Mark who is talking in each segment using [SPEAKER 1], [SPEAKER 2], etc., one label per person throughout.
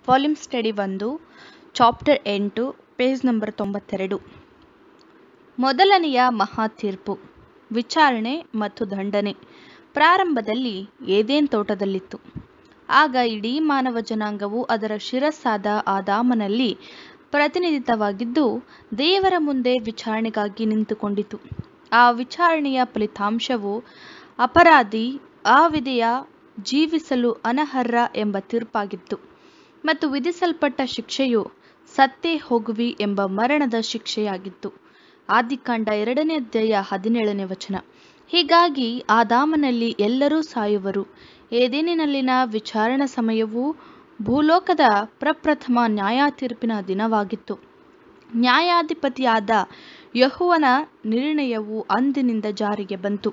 [SPEAKER 1] Volume study ಒಂದು chapter ಎಂಟು page number ತೊಂಬತ್ತೆರಡು ಮೊದಲನೆಯ ಮಹಾ ತೀರ್ಪು ವಿಚಾರಣೆ ಮತ್ತು ದಂಡನೆ ಪ್ರಾರಂಭದಲ್ಲಿ ಏದೇನ್ ತೋಟದಲ್ಲಿತ್ತು ಆಗ ಇಡೀ ಮಾನವ ಜನಾಂಗವು ಅದರ ಶಿರಸ್ಸಾದ ಆದಾಮನಲ್ಲಿ ಪ್ರತಿನಿಧಿತವಾಗಿದ್ದು ದೇವರ ಮುಂದೆ ವಿಚಾರಣೆಗಾಗಿ ನಿಂತುಕೊಂಡಿತು ಆ ವಿಚಾರಣೆಯ ಫಲಿತಾಂಶವು ಅಪರಾಧಿ ಅವಿಧೇಯ ಜೀವಿಸಲು ಅನರ್ಹ ಎಂಬ ತೀರ್ಪಾಗಿತ್ತು ಮತ್ತು ವಿಧಿಸಲ್ಪಟ್ಟ ಶಿಕ್ಷೆಯು ಸತ್ತೇ ಹೋಗುವಿ ಎಂಬ ಮರಣದ ಶಿಕ್ಷೆಯಾಗಿತ್ತು ಆದಿಕಾಂಡ ಎರಡನೇ ಅಧ್ಯಾಯ ಹದಿನೇಳನೇ ವಚನ ಹೀಗಾಗಿ ಆದಾಮನಲ್ಲಿ ಎಲ್ಲರೂ ಸಾಯುವರು ಏದೇನಿನಲ್ಲಿನ ವಿಚಾರಣಾ ಸಮಯವು ಭೂಲೋಕದ ಪ್ರಪ್ರಥಮ ನ್ಯಾಯತೀರ್ಪಿನ ದಿನವಾಗಿತ್ತು ನ್ಯಾಯಾಧಿಪತಿಯಾದ ಯಹುವನ ನಿರ್ಣಯವು ಅಂದಿನಿಂದ ಜಾರಿಗೆ ಬಂತು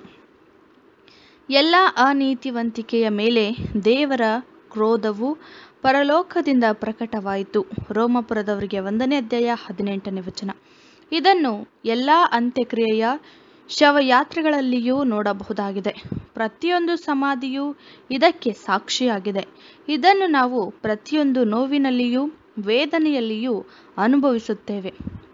[SPEAKER 1] ಎಲ್ಲ ಅನೀತಿವಂತಿಕೆಯ ಮೇಲೆ ದೇವರ ಕ್ರೋಧವು ಪರಲೋಕದಿಂದ ಪ್ರಕಟವಾಯಿತು ರೋಮಪುರದವರಿಗೆ ಒಂದನೇ ಅಧ್ಯಾಯ ಹದಿನೆಂಟನೇ ವಚನ ಇದನ್ನು ಎಲ್ಲ ಅಂತ್ಯಕ್ರಿಯೆಯ ಶವಯಾತ್ರೆಗಳಲ್ಲಿಯೂ ನೋಡಬಹುದಾಗಿದೆ ಪ್ರತಿಯೊಂದು ಸಮಾಧಿಯೂ ಇದಕ್ಕೆ ಸಾಕ್ಷಿಯಾಗಿದೆ ಇದನ್ನು ನಾವು ಪ್ರತಿಯೊಂದು ನೋವಿನಲ್ಲಿಯೂ ವೇದನೆಯಲ್ಲಿಯೂ ಅನುಭವಿಸುತ್ತೇವೆ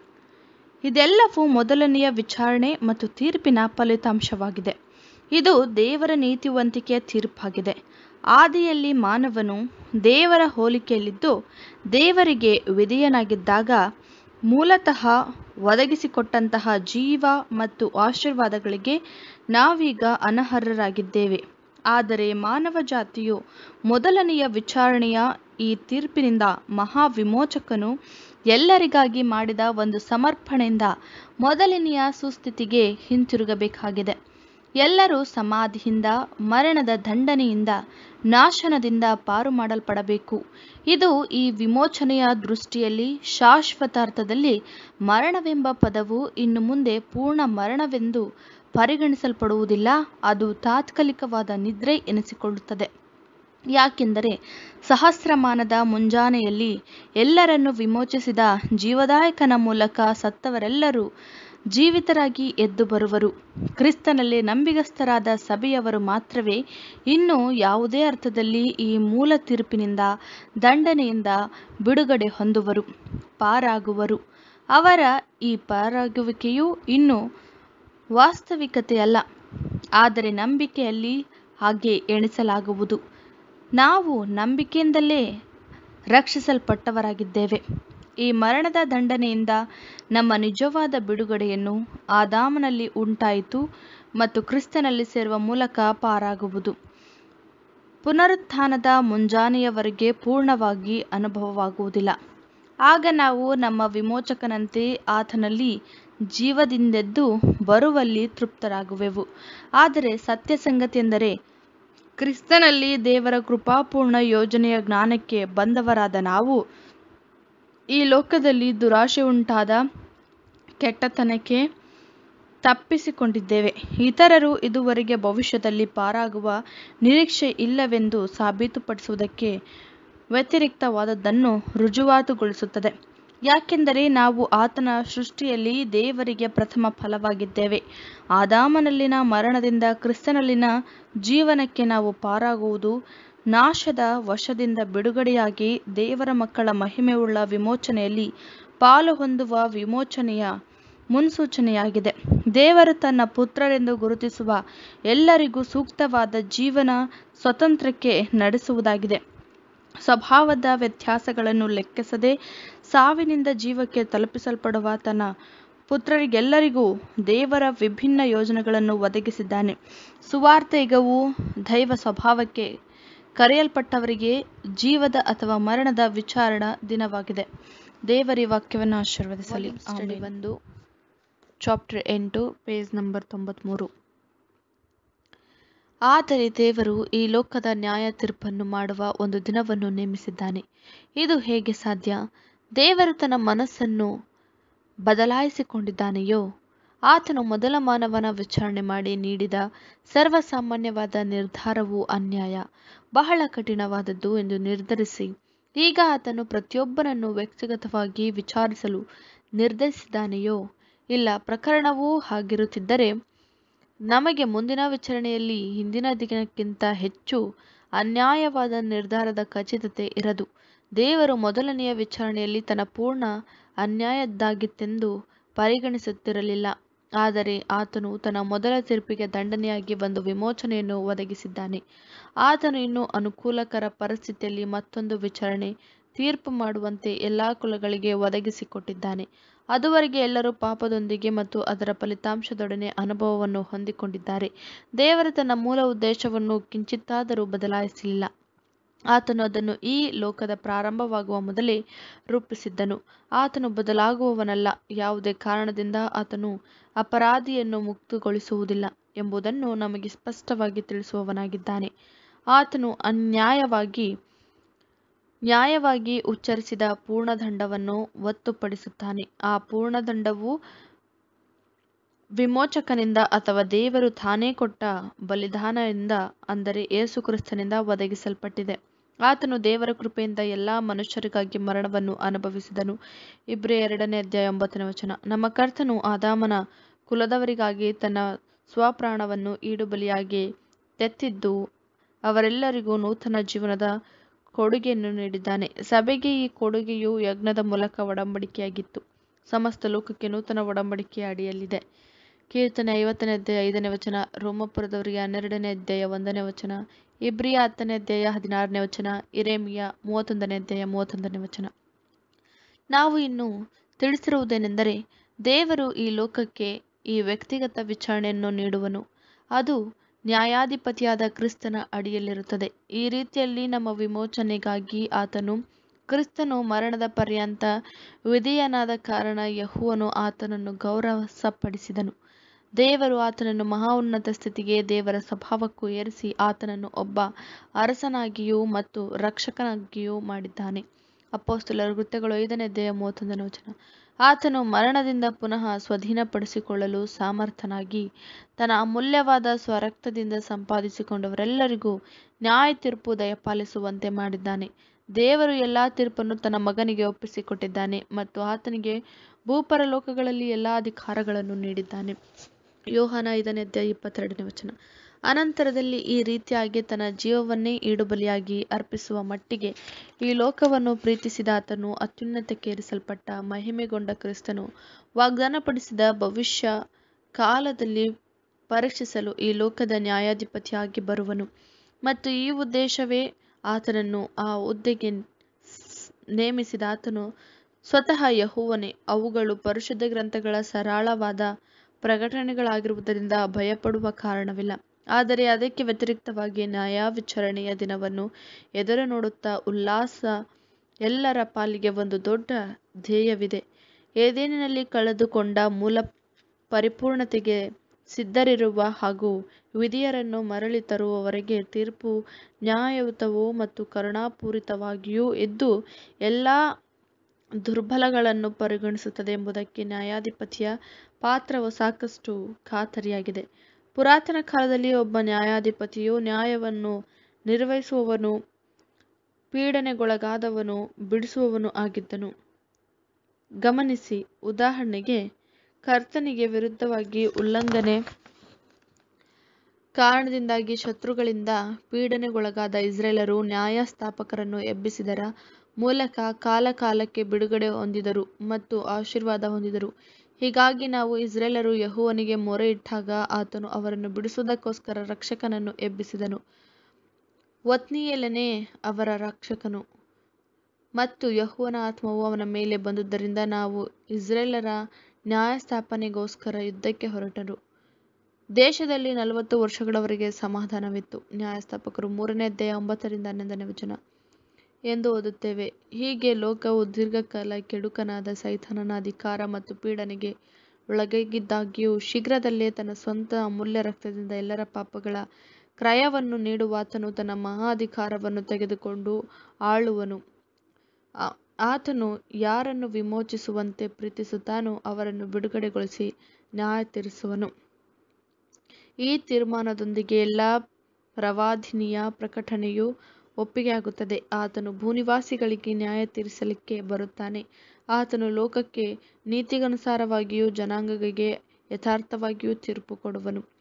[SPEAKER 1] ಇದೆಲ್ಲವೂ ಮೊದಲನೆಯ ವಿಚಾರಣೆ ಮತ್ತು ತೀರ್ಪಿನ ಫಲಿತಾಂಶವಾಗಿದೆ ಇದು ದೇವರ ನೀತಿವಂತಿಕೆಯ ತೀರ್ಪಾಗಿದೆ ಆದಿಯಲ್ಲಿ ಮಾನವನು ದೇವರ ಹೋಲಿಕೆಯಲ್ಲಿದ್ದು ದೇವರಿಗೆ ವಿಧೇಯನಾಗಿದ್ದಾಗ ಮೂಲತಃ ಒದಗಿಸಿಕೊಟ್ಟಂತಹ ಜೀವ ಮತ್ತು ಆಶೀರ್ವಾದಗಳಿಗೆ ನಾವೀಗ ಅನರ್ಹರಾಗಿದ್ದೇವೆ ಆದರೆ ಮಾನವ ಜಾತಿಯು ಮೊದಲನೆಯ ವಿಚಾರಣೆಯ ಈ ತೀರ್ಪಿನಿಂದ ಮಹಾ ವಿಮೋಚಕನು ಎಲ್ಲರಿಗಾಗಿ ಮಾಡಿದ ಒಂದು ಸಮರ್ಪಣೆಯಿಂದ ಮೊದಲನೆಯ ಸುಸ್ಥಿತಿಗೆ ಹಿಂತಿರುಗಬೇಕಾಗಿದೆ ಎಲ್ಲರೂ ಸಮಾಧಿಯಿಂದ ಮರಣದ ದಂಡನೆಯಿಂದ ನಾಶನದಿಂದ ಪಾರು ಮಾಡಲ್ಪಡಬೇಕು ಇದು ಈ ವಿಮೋಚನೆಯ ದೃಷ್ಟಿಯಲ್ಲಿ ಶಾಶ್ವತಾರ್ಥದಲ್ಲಿ ಮರಣವೆಂಬ ಪದವು ಇನ್ನು ಮುಂದೆ ಪೂರ್ಣ ಮರಣವೆಂದು ಪರಿಗಣಿಸಲ್ಪಡುವುದಿಲ್ಲ ಅದು ತಾತ್ಕಾಲಿಕವಾದ ನಿದ್ರೆ ಎನಿಸಿಕೊಳ್ಳುತ್ತದೆ ಯಾಕೆಂದರೆ ಸಹಸ್ರಮಾನದ ಮುಂಜಾನೆಯಲ್ಲಿ ಎಲ್ಲರನ್ನು ವಿಮೋಚಿಸಿದ ಜೀವದಾಯಕನ ಮೂಲಕ ಸತ್ತವರೆಲ್ಲರೂ ಜೀವಿತರಾಗಿ ಎದ್ದು ಬರುವರು ಕ್ರಿಸ್ತನಲ್ಲಿ ನಂಬಿಗಸ್ತರಾದ ಸಭೆಯವರು ಮಾತ್ರವೇ ಇನ್ನು ಯಾವುದೇ ಅರ್ಥದಲ್ಲಿ ಈ ಮೂಲ ತೀರ್ಪಿನಿಂದ ದಂಡನೆಯಿಂದ ಬಿಡುಗಡೆ ಹೊಂದುವರು ಪಾರಾಗುವರು ಅವರ ಈ ಪಾರಾಗುವಿಕೆಯು ಇನ್ನು ವಾಸ್ತವಿಕತೆಯಲ್ಲ ಆದರೆ ನಂಬಿಕೆಯಲ್ಲಿ ಹಾಗೆ ಎಣಿಸಲಾಗುವುದು ನಾವು ನಂಬಿಕೆಯಿಂದಲೇ ರಕ್ಷಿಸಲ್ಪಟ್ಟವರಾಗಿದ್ದೇವೆ ಈ ಮರಣದ ದಂಡನೆಯಿಂದ ನಮ್ಮ ನಿಜವಾದ ಬಿಡುಗಡೆಯನ್ನು ಆದಾಮನಲ್ಲಿ ಉಂಟಾಯಿತು ಮತ್ತು ಕ್ರಿಸ್ತನಲ್ಲಿ ಸೇರುವ ಮೂಲಕ ಪಾರಾಗುವುದು ಪುನರುತ್ಥಾನದ ಮುಂಜಾನೆಯವರೆಗೆ ಪೂರ್ಣವಾಗಿ ಅನುಭವವಾಗುವುದಿಲ್ಲ ಆಗ ನಾವು ನಮ್ಮ ವಿಮೋಚಕನಂತೆ ಆತನಲ್ಲಿ ಜೀವದಿಂದೆದ್ದು ಬರುವಲ್ಲಿ ತೃಪ್ತರಾಗುವೆವು ಆದರೆ ಸತ್ಯ ಸಂಗತಿಯೆಂದರೆ ಕ್ರಿಸ್ತನಲ್ಲಿ ದೇವರ ಕೃಪಾಪೂರ್ಣ ಯೋಜನೆಯ ಜ್ಞಾನಕ್ಕೆ ಬಂದವರಾದ ನಾವು ಈ ಲೋಕದಲ್ಲಿ ದುರಾಶೆ ಉಂಟಾದ ಕೆಟ್ಟತನಕ್ಕೆ ತಪ್ಪಿಸಿಕೊಂಡಿದ್ದೇವೆ ಇತರರು ಇದುವರೆಗೆ ಭವಿಷ್ಯದಲ್ಲಿ ಪಾರಾಗುವ ನಿರೀಕ್ಷೆ ಇಲ್ಲವೆಂದು ಸಾಬೀತುಪಡಿಸುವುದಕ್ಕೆ ವ್ಯತಿರಿಕ್ತವಾದದ್ದನ್ನು ರುಜುವಾತುಗೊಳಿಸುತ್ತದೆ ಯಾಕೆಂದರೆ ನಾವು ಆತನ ಸೃಷ್ಟಿಯಲ್ಲಿ ದೇವರಿಗೆ ಪ್ರಥಮ ಫಲವಾಗಿದ್ದೇವೆ ಆದಾಮನಲ್ಲಿನ ಮರಣದಿಂದ ಕ್ರಿಸ್ತನಲ್ಲಿನ ಜೀವನಕ್ಕೆ ನಾವು ಪಾರಾಗುವುದು ನಾಶದ ವಶದಿಂದ ಬಿಡುಗಡೆಯಾಗಿ ದೇವರ ಮಕ್ಕಳ ಮಹಿಮೆಯುಳ್ಳ ವಿಮೋಚನೆಯಲ್ಲಿ ಪಾಲು ಹೊಂದುವ ವಿಮೋಚನೆಯ ಮುನ್ಸೂಚನೆಯಾಗಿದೆ ದೇವರು ತನ್ನ ಪುತ್ರರೆಂದು ಗುರುತಿಸುವ ಎಲ್ಲರಿಗೂ ಸೂಕ್ತವಾದ ಜೀವನ ಸ್ವತಂತ್ರಕ್ಕೆ ನಡೆಸುವುದಾಗಿದೆ ಸ್ವಭಾವದ ವ್ಯತ್ಯಾಸಗಳನ್ನು ಲೆಕ್ಕಿಸದೆ ಸಾವಿನಿಂದ ಜೀವಕ್ಕೆ ತಲುಪಿಸಲ್ಪಡುವ ತನ್ನ ಪುತ್ರರಿಗೆಲ್ಲರಿಗೂ ದೇವರ ವಿಭಿನ್ನ ಯೋಜನೆಗಳನ್ನು ಒದಗಿಸಿದ್ದಾನೆ ಸುವಾರ್ತೆಗವು ದೈವ ಸ್ವಭಾವಕ್ಕೆ ಕರೆಯಲ್ಪಟ್ಟವರಿಗೆ ಜೀವದ ಅಥವಾ ಮರಣದ ವಿಚಾರಣಾ ದಿನವಾಗಿದೆ ದೇವರ ವಾಕ್ಯವನ್ನು ಆಶೀರ್ವದಿಸಲಿ ಸ್ಟಡಿ ಒಂದು ಚಾಪ್ಟರ್ ಎಂಟು ಪೇಜ್ ನಂಬರ್ ತೊಂಬತ್ಮೂರು ಆದರೆ ದೇವರು ಈ ಲೋಕದ ನ್ಯಾಯ ತೀರ್ಪನ್ನು ಮಾಡುವ ಒಂದು ದಿನವನ್ನು ನೇಮಿಸಿದ್ದಾನೆ ಇದು ಹೇಗೆ ಸಾಧ್ಯ ದೇವರು ತನ್ನ ಮನಸ್ಸನ್ನು ಬದಲಾಯಿಸಿಕೊಂಡಿದ್ದಾನೆಯೋ ಆತನು ಮೊದಲ ಮಾನವನ ವಿಚಾರಣೆ ಮಾಡಿ ನೀಡಿದ ಸರ್ವಸಾಮಾನ್ಯವಾದ ನಿರ್ಧಾರವು ಅನ್ಯಾಯ ಬಹಳ ಕಠಿಣವಾದದ್ದು ಎಂದು ನಿರ್ಧರಿಸಿ ಈಗ ಆತನು ಪ್ರತಿಯೊಬ್ಬನನ್ನು ವ್ಯಕ್ತಿಗತವಾಗಿ ವಿಚಾರಿಸಲು ನಿರ್ಧರಿಸಿದ್ದಾನೆಯೋ ಇಲ್ಲ ಪ್ರಕರಣವೂ ಹಾಗಿರುತ್ತಿದ್ದರೆ ನಮಗೆ ಮುಂದಿನ ವಿಚಾರಣೆಯಲ್ಲಿ ಹಿಂದಿನ ದಿನಕ್ಕಿಂತ ಹೆಚ್ಚು ಅನ್ಯಾಯವಾದ ನಿರ್ಧಾರದ ಖಚಿತತೆ ಇರದು ದೇವರು ಮೊದಲನೆಯ ವಿಚಾರಣೆಯಲ್ಲಿ ತನ್ನ ಪೂರ್ಣ ಅನ್ಯಾಯದ್ದಾಗಿತ್ತೆಂದು ಪರಿಗಣಿಸುತ್ತಿರಲಿಲ್ಲ ಆದರೆ ಆತನು ತನ್ನ ಮೊದಲ ತೀರ್ಪಿಗೆ ದಂಡನೆಯಾಗಿ ಒಂದು ವಿಮೋಚನೆಯನ್ನು ಒದಗಿಸಿದ್ದಾನೆ ಆತನು ಇನ್ನೂ ಅನುಕೂಲಕರ ಪರಿಸ್ಥಿತಿಯಲ್ಲಿ ಮತ್ತೊಂದು ವಿಚಾರಣೆ ತೀರ್ಪು ಮಾಡುವಂತೆ ಎಲ್ಲಾ ಕುಲಗಳಿಗೆ ಒದಗಿಸಿಕೊಟ್ಟಿದ್ದಾನೆ ಅದುವರೆಗೆ ಎಲ್ಲರೂ ಪಾಪದೊಂದಿಗೆ ಮತ್ತು ಅದರ ಫಲಿತಾಂಶದೊಡನೆ ಅನುಭವವನ್ನು ಹೊಂದಿಕೊಂಡಿದ್ದಾರೆ ದೇವರು ತನ್ನ ಮೂಲ ಉದ್ದೇಶವನ್ನು ಕಿಂಚಿತ್ತಾದರೂ ಬದಲಾಯಿಸಲಿಲ್ಲ ಆತನು ಅದನ್ನು ಈ ಲೋಕದ ಪ್ರಾರಂಭವಾಗುವ ಮೊದಲೇ ರೂಪಿಸಿದ್ದನು ಆತನು ಬದಲಾಗುವವನಲ್ಲ ಯಾವುದೇ ಕಾರಣದಿಂದ ಆತನು ಅಪರಾಧಿಯನ್ನು ಮುಕ್ತಗೊಳಿಸುವುದಿಲ್ಲ ಎಂಬುದನ್ನು ನಮಗೆ ಸ್ಪಷ್ಟವಾಗಿ ತಿಳಿಸುವವನಾಗಿದ್ದಾನೆ ಆತನು ಅನ್ಯಾಯವಾಗಿ ನ್ಯಾಯವಾಗಿ ಉಚ್ಚರಿಸಿದ ಪೂರ್ಣದಂಡವನ್ನು ಒತ್ತುಪಡಿಸುತ್ತಾನೆ ಆ ಪೂರ್ಣದಂಡವು ವಿಮೋಚಕನಿಂದ ಅಥವಾ ದೇವರು ತಾನೇ ಕೊಟ್ಟ ಬಲಿದಾನದಿಂದ ಅಂದರೆ ಯೇಸು ಕ್ರಿಸ್ತನಿಂದ ಒದಗಿಸಲ್ಪಟ್ಟಿದೆ ಆತನು ದೇವರ ಕೃಪೆಯಿಂದ ಎಲ್ಲಾ ಮನುಷ್ಯರಿಗಾಗಿ ಮರಣವನ್ನು ಅನುಭವಿಸಿದನು ಇಬ್ರೇ ಎರಡನೇ ಅಧ್ಯಾಯ ಒಂಬತ್ತನೇ ವಚನ ನಮ್ಮ ಕರ್ತನು ಆದಾಮನ ಕುಲದವರಿಗಾಗಿ ತನ್ನ ಸ್ವಪ್ರಾಣವನ್ನು ಈಡುಬಲಿಯಾಗಿ ತೆತ್ತಿದ್ದು ಅವರೆಲ್ಲರಿಗೂ ನೂತನ ಜೀವನದ ಕೊಡುಗೆಯನ್ನು ನೀಡಿದ್ದಾನೆ ಸಭೆಗೆ ಈ ಕೊಡುಗೆಯು ಯಜ್ಞದ ಮೂಲಕ ಒಡಂಬಡಿಕೆಯಾಗಿತ್ತು ಸಮಸ್ತ ಲೋಕಕ್ಕೆ ನೂತನ ಒಡಂಬಡಿಕೆಯ ಅಡಿಯಲ್ಲಿದೆ ಕೀರ್ತನೆ ಐವತ್ತನೇ ಅಧ್ಯಾಯ ಐದನೇ ವಚನ ರೋಮಪುರದವರಿಗೆ ಹನ್ನೆರಡನೇ ಅಧ್ಯಾಯ ಒಂದನೇ ವಚನ ಇಬ್ರಿಯ ಹತ್ತನೇ ಅಧ್ಯಾಯ ಹದಿನಾರನೇ ವಚನ ಇರೇಮಿಯ ಮೂವತ್ತೊಂದನೇ ಅಧ್ಯಾಯ ಮೂವತ್ತೊಂದನೇ ವಚನ ನಾವು ಇನ್ನು ತಿಳಿಸಿರುವುದೇನೆಂದರೆ ದೇವರು ಈ ಲೋಕಕ್ಕೆ ಈ ವ್ಯಕ್ತಿಗತ ವಿಚಾರಣೆಯನ್ನು ನೀಡುವನು ಅದು ನ್ಯಾಯಾಧಿಪತಿಯಾದ ಕ್ರಿಸ್ತನ ಅಡಿಯಲ್ಲಿರುತ್ತದೆ ಈ ರೀತಿಯಲ್ಲಿ ನಮ್ಮ ವಿಮೋಚನೆಗಾಗಿ ಆತನು ಕ್ರಿಸ್ತನು ಮರಣದ ಪರ್ಯಂತ ವಿಧೇಯನಾದ ಕಾರಣ ಯಹುವನು ಆತನನ್ನು ಗೌರವಸಪಡಿಸಿದನು ದೇವರು ಆತನನ್ನು ಮಹಾ ಉನ್ನತ ಸ್ಥಿತಿಗೆ ದೇವರ ಸ್ವಭಾವಕ್ಕೂ ಏರಿಸಿ ಆತನನ್ನು ಒಬ್ಬ ಅರಸನಾಗಿಯೂ ಮತ್ತು ರಕ್ಷಕನಾಗಿಯೂ ಮಾಡಿದ್ದಾನೆ ಅಪ್ಪೋಸ್ತಲರ ಕೃತ್ಯಗಳು ಐದನೇ ಅಧ್ಯಾಯ ಮೂವತ್ತೊಂದನೇ ವಚನ ಆತನು ಮರಣದಿಂದ ಪುನಃ ಸ್ವಾಧೀನಪಡಿಸಿಕೊಳ್ಳಲು ಸಮರ್ಥನಾಗಿ ತನ್ನ ಅಮೂಲ್ಯವಾದ ಸ್ವರಕ್ತದಿಂದ ಸಂಪಾದಿಸಿಕೊಂಡವರೆಲ್ಲರಿಗೂ ನ್ಯಾಯ ತೀರ್ಪು ದಯಪಾಲಿಸುವಂತೆ ಮಾಡಿದ್ದಾನೆ ದೇವರು ಎಲ್ಲಾ ತೀರ್ಪನ್ನು ತನ್ನ ಮಗನಿಗೆ ಒಪ್ಪಿಸಿಕೊಟ್ಟಿದ್ದಾನೆ ಮತ್ತು ಆತನಿಗೆ ಭೂಪರಲೋಕಗಳಲ್ಲಿ ಎಲ್ಲಾ ಅಧಿಕಾರಗಳನ್ನು ನೀಡಿದ್ದಾನೆ ಯೋಹಾನ ಐದನೇ ಅಧ್ಯಾಯ ಇಪ್ಪತ್ತೆರಡನೇ ವಚನ ಅನಂತರದಲ್ಲಿ ಈ ರೀತಿಯಾಗಿ ತನ್ನ ಜೀವವನ್ನೇ ಈಡುಬಲಿಯಾಗಿ ಅರ್ಪಿಸುವ ಮಟ್ಟಿಗೆ ಈ ಲೋಕವನ್ನು ಪ್ರೀತಿಸಿದ ಆತನು ಅತ್ಯುನ್ನತಕ್ಕೇರಿಸಲ್ಪಟ್ಟ ಮಹಿಮೆಗೊಂಡ ಕ್ರಿಸ್ತನು ವಾಗ್ದಾನಪಡಿಸಿದ ಭವಿಷ್ಯ ಕಾಲದಲ್ಲಿ ಪರೀಕ್ಷಿಸಲು ಈ ಲೋಕದ ನ್ಯಾಯಾಧಿಪತಿಯಾಗಿ ಬರುವನು ಮತ್ತು ಈ ಉದ್ದೇಶವೇ ಆತನನ್ನು ಆ ಹುದ್ದೆಗೆ ನೇಮಿಸಿದ ಆತನು ಸ್ವತಃ ಯಹೋವನೇ ಅವುಗಳು ಪರಿಶುದ್ಧ ಗ್ರಂಥಗಳ ಸರಳವಾದ ಪ್ರಕಟಣೆಗಳಾಗಿರುವುದರಿಂದ ಭಯಪಡುವ ಕಾರಣವಿಲ್ಲ ಆದರೆ ಅದಕ್ಕೆ ವ್ಯತಿರಿಕ್ತವಾಗಿ ನ್ಯಾಯವಿಚಾರಣೆಯ ದಿನವನ್ನು ಎದುರು ನೋಡುತ್ತಾ ಉಲ್ಲಾಸ ಎಲ್ಲರ ಪಾಲಿಗೆ ಒಂದು ದೊಡ್ಡ ಧ್ಯೇಯವಿದೆ ಏದೇನಿನಲ್ಲಿ ಕಳೆದುಕೊಂಡ ಮೂಲ ಪರಿಪೂರ್ಣತೆಗೆ ಸಿದ್ಧರಿರುವ ಹಾಗೂ ವಿಧಿಯರನ್ನು ಮರಳಿ ತರುವವರೆಗೆ ತೀರ್ಪು ನ್ಯಾಯಯುತವೂ ಮತ್ತು ಕರುಣಾಪೂರಿತವಾಗಿಯೂ ಇದ್ದು ಎಲ್ಲ ದುರ್ಬಲಗಳನ್ನು ಪರಿಗಣಿಸುತ್ತದೆ ಎಂಬುದಕ್ಕೆ ನ್ಯಾಯಾಧಿಪತಿಯ ಪಾತ್ರವು ಸಾಕಷ್ಟು ಖಾತರಿಯಾಗಿದೆ ಪುರಾತನ ಕಾಲದಲ್ಲಿ ಒಬ್ಬ ನ್ಯಾಯಾಧಿಪತಿಯು ನ್ಯಾಯವನ್ನು ನಿರ್ವಹಿಸುವವನು ಪೀಡನೆಗೊಳಗಾದವನು ಬಿಡಿಸುವವನು ಆಗಿದ್ದನು ಗಮನಿಸಿ ಉದಾಹರಣೆಗೆ ಕರ್ತನಿಗೆ ವಿರುದ್ಧವಾಗಿ ಉಲ್ಲಂಘನೆ ಕಾರಣದಿಂದಾಗಿ ಶತ್ರುಗಳಿಂದ ಪೀಡನೆಗೊಳಗಾದ ಇಸ್ರೇಲರು ನ್ಯಾಯಸ್ಥಾಪಕರನ್ನು ಎಬ್ಬಿಸಿದರ ಮೂಲಕ ಕಾಲ ಕಾಲಕ್ಕೆ ಬಿಡುಗಡೆ ಹೊಂದಿದರು ಮತ್ತು ಆಶೀರ್ವಾದ ಹೊಂದಿದರು ಹೀಗಾಗಿ ನಾವು ಇಸ್ರೇಲರು ಯಹೋವನಿಗೆ ಮೊರೆ ಇಟ್ಟಾಗ ಆತನು ಅವರನ್ನು ಬಿಡಿಸುವುದಕ್ಕೋಸ್ಕರ ರಕ್ಷಕನನ್ನು ಎಬ್ಬಿಸಿದನು ಒತ್ನಿಯೇಲನೇ ಅವರ ರಕ್ಷಕನು ಮತ್ತು ಯಹೋವನ ಆತ್ಮವು ಅವನ ಮೇಲೆ ಬಂದುದರಿಂದ ನಾವು ಇಸ್ರೇಲರ ನ್ಯಾಯಸ್ಥಾಪನೆಗೋಸ್ಕರ ಯುದ್ಧಕ್ಕೆ ಹೊರಟರು ದೇಶದಲ್ಲಿ ನಲವತ್ತು ವರ್ಷಗಳವರೆಗೆ ಸಮಾಧಾನವಿತ್ತು ನ್ಯಾಯಸ್ಥಾಪಕರು ಮೂರನೇ ಅಧ್ಯಾಯ ಒಂಬತ್ತರಿಂದ ಹನ್ನೊಂದನೇ ವಚನ ಎಂದು ಓದುತ್ತೇವೆ ಹೀಗೆ ಲೋಕವು ದೀರ್ಘಕಾಲ ಕೆಡುಕನಾದ ಸೈತಾನನ ಅಧಿಕಾರ ಮತ್ತು ಪೀಡನೆಗೆ ಒಳಗಾಗಿದ್ದಾಗ್ಯೂ ಶೀಘ್ರದಲ್ಲೇ ತನ್ನ ಸ್ವಂತ ಅಮೂಲ್ಯ ರಕ್ತದಿಂದ ಎಲ್ಲರ ಪಾಪಗಳ ಕ್ರಯವನ್ನು ನೀಡುವಾತನು ತನ್ನ ಮಹಾಧಿಕಾರವನ್ನು ತೆಗೆದುಕೊಂಡು ಆಳುವನು ಆತನು ಯಾರನ್ನು ವಿಮೋಚಿಸುವಂತೆ ಪ್ರೀತಿಸುತ್ತಾನೋ ಅವರನ್ನು ಬಿಡುಗಡೆಗೊಳಿಸಿ ನ್ಯಾಯ ತೀರಿಸುವನು ಈ ತೀರ್ಮಾನದೊಂದಿಗೆ ಎಲ್ಲ ಪ್ರವಾದಿನಿಯ ಪ್ರಕಟಣೆಯು ಒಪ್ಪಿಗೆಯಾಗುತ್ತದೆ ಆತನು ಭೂನಿವಾಸಿಗಳಿಗೆ ನ್ಯಾಯ ತೀರಿಸಲಿಕ್ಕೆ ಬರುತ್ತಾನೆ ಆತನು ಲೋಕಕ್ಕೆ ನೀತಿಗನುಸಾರವಾಗಿಯೂ ಜನಾಂಗಗಳಿಗೆ ಯಥಾರ್ಥವಾಗಿಯೂ ತೀರ್ಪು ಕೊಡುವನು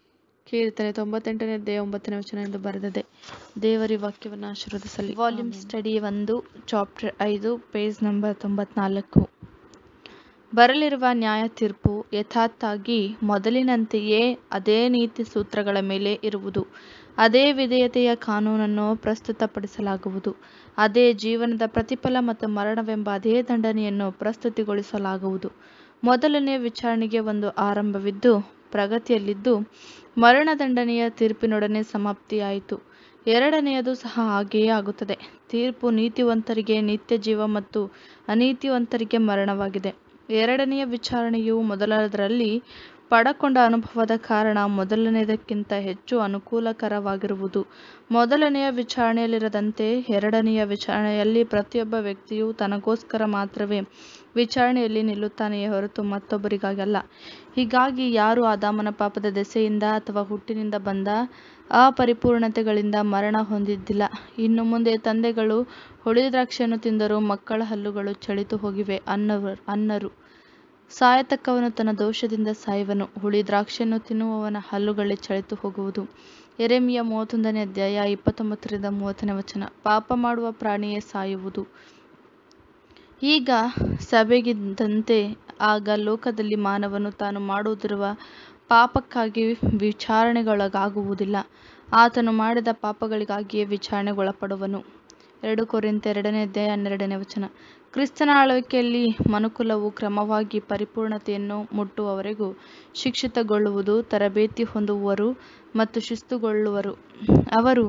[SPEAKER 1] ಕೀರ್ತನೆ ತೊಂಬತ್ತೆಂಟನೇ ಅಧ್ಯಾಯ ಒಂಬತ್ತನೇ ವಚನ ಎಂದು ಬರೆದಿದೆ ದೇವರಿ ವಾಕ್ಯವನ್ನು ಆಶೀರ್ವದಿಸಲಿ ವಾಲ್ಯೂಮ್ ಸ್ಟಡಿ ಒಂದು ಚಾಪ್ಟರ್ ಐದು ಪೇಜ್ ನಂಬರ್ ತೊಂಬತ್ನಾಲ್ಕು ಬರಲಿರುವ ನ್ಯಾಯ ತೀರ್ಪು ಯಥಾರ್ಥಾಗಿ ಮೊದಲಿನಂತೆಯೇ ಅದೇ ನೀತಿ ಸೂತ್ರಗಳ ಮೇಲೆ ಇರುವುದು ಅದೇ ವಿಧೇಯತೆಯ ಕಾನೂನನ್ನು ಪ್ರಸ್ತುತಪಡಿಸಲಾಗುವುದು ಅದೇ ಜೀವನದ ಪ್ರತಿಫಲ ಮತ್ತು ಮರಣವೆಂಬ ಅದೇ ದಂಡನೆಯನ್ನು ಪ್ರಸ್ತುತಿಗೊಳಿಸಲಾಗುವುದು ಮೊದಲನೇ ವಿಚಾರಣೆಗೆ ಒಂದು ಆರಂಭವಿದ್ದು ಪ್ರಗತಿಯಲ್ಲಿದ್ದು ಮರಣದಂಡನೆಯ ತೀರ್ಪಿನೊಡನೆ ಸಮಾಪ್ತಿಯಾಯಿತು ಎರಡನೆಯದು ಸಹ ಹಾಗೆಯೇ ಆಗುತ್ತದೆ ತೀರ್ಪು ನೀತಿವಂತರಿಗೆ ನಿತ್ಯ ಜೀವ ಮತ್ತು ಅನೀತಿವಂತರಿಗೆ ಮರಣವಾಗಿದೆ ಎರಡನೆಯ ವಿಚಾರಣೆಯು ಮೊದಲದರಲ್ಲಿ ಪಡಕೊಂಡ ಅನುಭವದ ಕಾರಣ ಮೊದಲನೆಯದಕ್ಕಿಂತ ಹೆಚ್ಚು ಅನುಕೂಲಕರವಾಗಿರುವುದು ಮೊದಲನೆಯ ವಿಚಾರಣೆಯಲ್ಲಿರದಂತೆ ಎರಡನೆಯ ವಿಚಾರಣೆಯಲ್ಲಿ ಪ್ರತಿಯೊಬ್ಬ ವ್ಯಕ್ತಿಯು ತನಗೋಸ್ಕರ ಮಾತ್ರವೇ ವಿಚಾರಣೆಯಲ್ಲಿ ನಿಲ್ಲುತ್ತಾನೆಯೇ ಹೊರತು ಮತ್ತೊಬ್ಬರಿಗಾಗಲ್ಲ ಹೀಗಾಗಿ ಯಾರು ಆದಾಮನ ಪಾಪದ ದೆಸೆಯಿಂದ ಅಥವಾ ಹುಟ್ಟಿನಿಂದ ಬಂದ ಅಪರಿಪೂರ್ಣತೆಗಳಿಂದ ಮರಣ ಹೊಂದಿದ್ದಿಲ್ಲ ಇನ್ನು ಮುಂದೆ ತಂದೆಗಳು ಹುಳಿದ ದ್ರಾಕ್ಷಿಯನ್ನು ತಿಂದರೂ ಮಕ್ಕಳ ಹಲ್ಲುಗಳು ಚಳಿತು ಹೋಗಿವೆ ಅನ್ನವರು ಅನ್ನರು ಸಾಯತಕ್ಕವನು ತನ್ನ ದೋಷದಿಂದ ಸಾಯುವನು ಹುಳಿ ದ್ರಾಕ್ಷಿಯನ್ನು ತಿನ್ನುವವನ ಹಲ್ಲುಗಳೇ ಚಳಿತು ಹೋಗುವುದು ಎರೆಮಿಯ ಮೂವತ್ತೊಂದನೇ ಅಧ್ಯಾಯ ಇಪ್ಪತ್ತೊಂಬತ್ತರಿಂದ ಮೂವತ್ತನೇ ವಚನ ಪಾಪ ಮಾಡುವ ಪ್ರಾಣಿಯೇ ಸಾಯುವುದು ಈಗ ಸಭೆಗಿದ್ದಂತೆ ಆಗ ಲೋಕದಲ್ಲಿ ಮಾನವನು ತಾನು ಮಾಡುತ್ತಿರುವ ಪಾಪಕ್ಕಾಗಿ ವಿಚಾರಣೆಗೊಳಗಾಗುವುದಿಲ್ಲ ಆತನು ಮಾಡಿದ ಪಾಪಗಳಿಗಾಗಿಯೇ ವಿಚಾರಣೆಗೊಳಪಡುವನು ಎರಡು ಕೊರಿಂತ ಎರಡನೇ ಅಧ್ಯಾಯ ಹನ್ನೆರಡನೇ ವಚನ ಕ್ರಿಸ್ತನ ಆಳ್ವಿಕೆಯಲ್ಲಿ ಮನುಕುಲವು ಕ್ರಮವಾಗಿ ಪರಿಪೂರ್ಣತೆಯನ್ನು ಮುಟ್ಟುವವರೆಗೂ ಶಿಕ್ಷಿತಗೊಳ್ಳುವುದು ತರಬೇತಿ ಹೊಂದುವರು ಮತ್ತು ಶಿಸ್ತುಗೊಳ್ಳುವರು ಅವರು